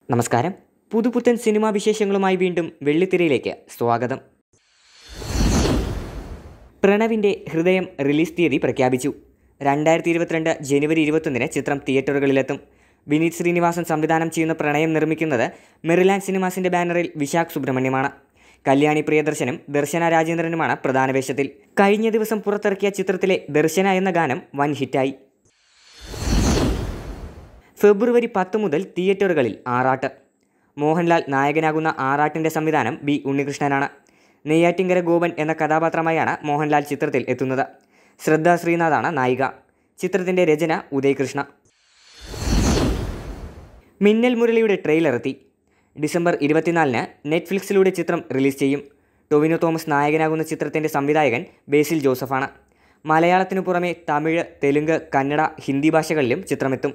നമസ്കാരം പുതുപുത്തൻ സിനിമാ വിശേഷങ്ങളുമായി വീണ്ടും വെള്ളിത്തിരയിലേക്ക് സ്വാഗതം പ്രണവിൻ്റെ ഹൃദയം റിലീസ് തീയതി പ്രഖ്യാപിച്ചു രണ്ടായിരത്തി ഇരുപത്തിരണ്ട് ജനുവരി ഇരുപത്തൊന്നിന് ചിത്രം തിയേറ്ററുകളിലെത്തും വിനീത് ശ്രീനിവാസൻ സംവിധാനം ചെയ്യുന്ന പ്രണയം നിർമ്മിക്കുന്നത് മെറിലാൻഡ് സിനിമാസിൻ്റെ ബാനറിൽ വിശാഖ് സുബ്രഹ്മണ്യമാണ് കല്യാണി പ്രിയദർശനും ദർശന രാജേന്ദ്രനുമാണ് പ്രധാന വേഷത്തിൽ കഴിഞ്ഞ ദിവസം പുറത്തിറക്കിയ ചിത്രത്തിലെ ദർശന എന്ന ഗാനം വൻ ഹിറ്റായി ഫെബ്രുവരി പത്ത് മുതൽ തിയേറ്ററുകളിൽ ആറാട്ട് മോഹൻലാൽ നായകനാകുന്ന ആറാട്ടിൻ്റെ സംവിധാനം ബി ഉണ്ണികൃഷ്ണനാണ് നെയ്യാറ്റിങ്കര ഗോപൻ എന്ന കഥാപാത്രമായാണ് മോഹൻലാൽ ചിത്രത്തിൽ എത്തുന്നത് ശ്രദ്ധ ശ്രീനാഥാണ് നായിക ചിത്രത്തിൻ്റെ രചന ഉദയ് കൃഷ്ണ മിന്നൽ മുരളിയുടെ ട്രെയിലർ എത്തി ഡിസംബർ ഇരുപത്തിനാലിന് നെറ്റ്ഫ്ലിക്സിലൂടെ ചിത്രം റിലീസ് ചെയ്യും ടൊവിനോ തോമസ് നായകനാകുന്ന ചിത്രത്തിൻ്റെ സംവിധായകൻ ബേസിൽ ജോസഫാണ് മലയാളത്തിനു പുറമെ തമിഴ് തെലുങ്ക് കന്നഡ ഹിന്ദി ഭാഷകളിലും ചിത്രമെത്തും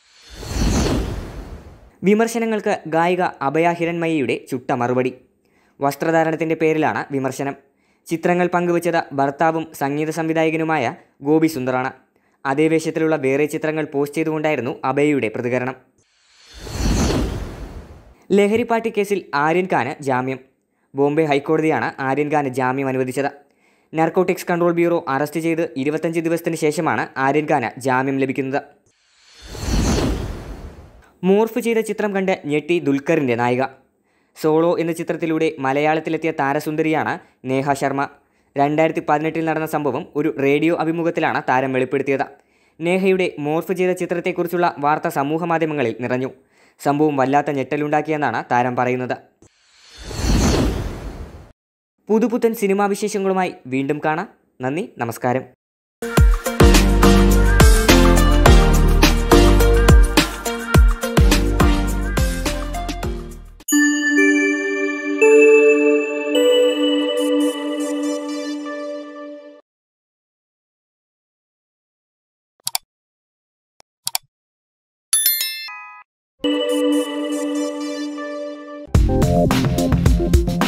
വിമർശനങ്ങൾക്ക് ഗായിക അഭയ ഹിരൺമയിയുടെ ചുട്ട മറുപടി വസ്ത്രധാരണത്തിൻ്റെ പേരിലാണ് വിമർശനം ചിത്രങ്ങൾ പങ്കുവച്ചത് ഭർത്താവും സംഗീത സംവിധായകനുമായ ഗോപി സുന്ദറാണ് അതേ വേഷത്തിലുള്ള വേറെ ചിത്രങ്ങൾ പോസ്റ്റ് ചെയ്തുകൊണ്ടായിരുന്നു അഭയയുടെ പ്രതികരണം ലഹരിപ്പാട്ടി കേസിൽ ആര്യൻ ഖാന് ജാമ്യം ബോംബെ ഹൈക്കോടതിയാണ് ആര്യൻ ഖാന് ജാമ്യം അനുവദിച്ചത് നാർക്കോട്ടിക്സ് കൺട്രോൾ ബ്യൂറോ അറസ്റ്റ് ചെയ്ത് ഇരുപത്തഞ്ച് ദിവസത്തിന് ശേഷമാണ് ആര്യൻ ഖാന് ജാമ്യം ലഭിക്കുന്നത് മോർഫ് ചെയ്ത ചിത്രം കണ്ട് ഞെട്ടി ദുൽഖറിൻ്റെ നായിക സോളോ എന്ന ചിത്രത്തിലൂടെ മലയാളത്തിലെത്തിയ താരസുന്ദരിയാണ് നേഹ ശർമ്മ രണ്ടായിരത്തി പതിനെട്ടിൽ നടന്ന സംഭവം ഒരു റേഡിയോ അഭിമുഖത്തിലാണ് താരം വെളിപ്പെടുത്തിയത് നേഹയുടെ മോർഫ് ചെയ്ത ചിത്രത്തെക്കുറിച്ചുള്ള വാർത്ത സമൂഹ മാധ്യമങ്ങളിൽ നിറഞ്ഞു സംഭവം വല്ലാത്ത ഞെട്ടലുണ്ടാക്കിയെന്നാണ് താരം പറയുന്നത് പുതുപുത്തൻ സിനിമാ വിശേഷങ്ങളുമായി വീണ്ടും കാണാം നന്ദി നമസ്കാരം Thank you.